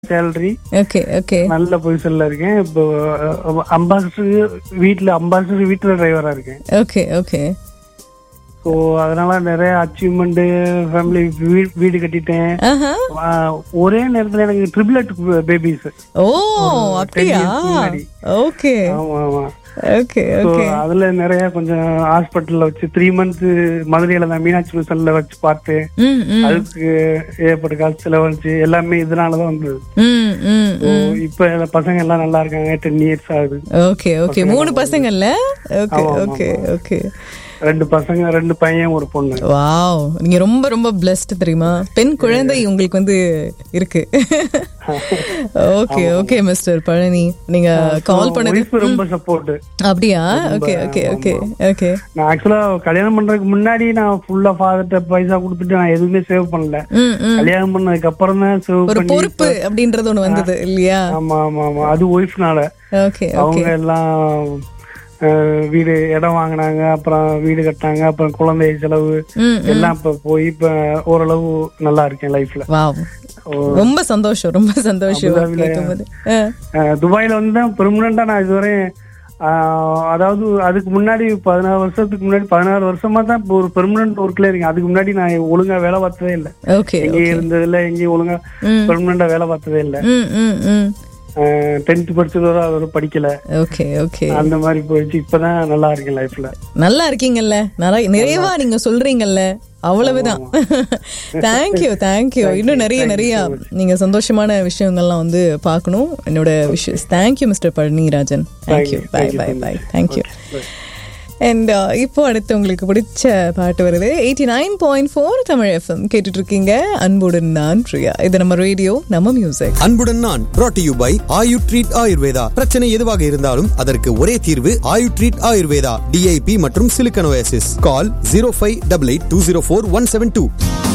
Salary okay okay நல்ல பொசிஷன்ல இருக்கேன் இப்போ அம்பாசிடர் வீட்ல அம்பாசிடர் வீட்டுல டிரைவரா இருக்கேன் ஓகே ஓகே ஸோ அதனால நிறைய அச்சீவ்மெண்ட் ஃபேமிலி வீடு கட்டிட்டேன் ஆஹா ஆஹ் ஒரே நேரத்துல எனக்கு ட்ரிபிளட் பேபிஸ் ஓ அப்படியா years முன்னாடி. ஓகே ஆமா ஆமா ஓகே ஸோ ஓகே அதுல நிறைய கொஞ்சம் ஹாஸ்பிட்டல்ல வச்சு த்ரீ மந்த்ஸ் மதுரையில தான் மீனாட்சி மிஷன்ல வச்சு பார்த்து ம் ம் அதுக்கு ஏற்பட்ட காசு செலவழிச்சு எல்லாமே இதனாலதான் வந்தது ம் ம் So, இப்ப எல்லா பசங்க எல்லாம் நல்லா இருக்காங்க டென் இயர்ஸ் ஆகுது ஓகே ஓகே மூணு பசங்கல்ல ஓகே ஆமா, ஓகே ஓகே ரெண்டு பசங்க ரெண்டு பையன் ஒரு பொண்ணு வாவ் நீங்க ரொம்ப ரொம்ப பிளஸ்ட் தெரியுமா பெண் குழந்தை உங்களுக்கு வந்து இருக்கு ஓகே ஓகே மிஸ்டர் பழனி நீங்க கால் பண்ணது ஒய்ஃப் ரொம்ப சப்போர்ட் அப்படியா ஓகே ஓகே ஓகே ஓகே நான் ஆக்சுவலா கல்யாணம் பண்றதுக்கு முன்னாடி நான் ஃபுல்லா ஃபாதர்ட்ட பைசா கொடுத்துட்டு நான் எதுவுமே சேவ் பண்ணல ம் ம் கல்யாணம் பண்ணதுக்கு அப்புறம் தான் சேவ் ஒரு பண்ணி பொறுப்பு அப்படின்றது ஒண்ணு வந்தது இல்லையா ஆமா ஆமா ஆமா அது ஒய்ஃப்னால ஓகே அவங்க எல்லாம் அஹ், வீடு இடம் வாங்கினாங்க அப்புறம் வீடு கட்டினாங்க அப்புறம் குழந்தை செலவு ம் எல்லாம் இப்ப போய் இப்ப ஓரளவு நல்லா இருக்கேன் லைஃப்ல வாவ் ரொம்ப சந்தோஷம் ரொம்ப சந்தோஷம் அபுதாபில- கேட்கும்போது ஆ. துபாயில வந்து தான் பெர்மனண்டா நான் இதுவரை அஹ், அதாவது அதுக்கு முன்னாடி பதினாறு வருஷத்துக்கு முன்னாடி பதினாறு வருஷமா தான் இப்போ ஒரு பெர்மனன்ட் ஒர்க்ல இருக்கேன் அதுக்கு முன்னாடி நான் ஒழுங்கா வேலை பார்த்ததே இல்லை ஓகே எங்கேயும் இருந்ததில்ல எங்கேயும் ஒழுங்கா ம். பெர்மனண்டா வேலை பார்த்ததே இல்லை ம் ம் ம் டென்த் படிச்சதோட அதோட படிக்கல ஓகே ஓகே அந்த மாதிரி போயிடுச்சு இப்பதான் நல்லா இருக்கேன் லைஃப்ல நல்லா இருக்கீங்கல்ல நிறைய நிறைவா நீங்க சொல்றீங்கல்ல அவ்வளவுதான் தேங்க்யூ தேங்க்யூ இன்னும் நிறைய நிறைய நீங்க சந்தோஷமான விஷயங்கள்லாம் வந்து பார்க்கணும் என்னோட wishes thank you mister Palanirajan thank you bye bye bye thank you and இப்போ அடுத்து உங்களுக்கு பிடிச்ச பாட்டு வருது eighty nine point four Tamil FM கேட்டுட்டு இருக்கீங்க அன்புடன் நான் பிரியா இது நம்ம ரேடியோ நம்ம மியூசிக் அன்புடன் நான் brought to you by Ayu treat Ayurveda பிரச்சனை எதுவாக இருந்தாலும் அதற்கு ஒரே தீர்வு ஆயு ட்ரீட் ஆயுர்வேதா டிஐபி மற்றும் silicosis call zero five double eight two zero four one seven two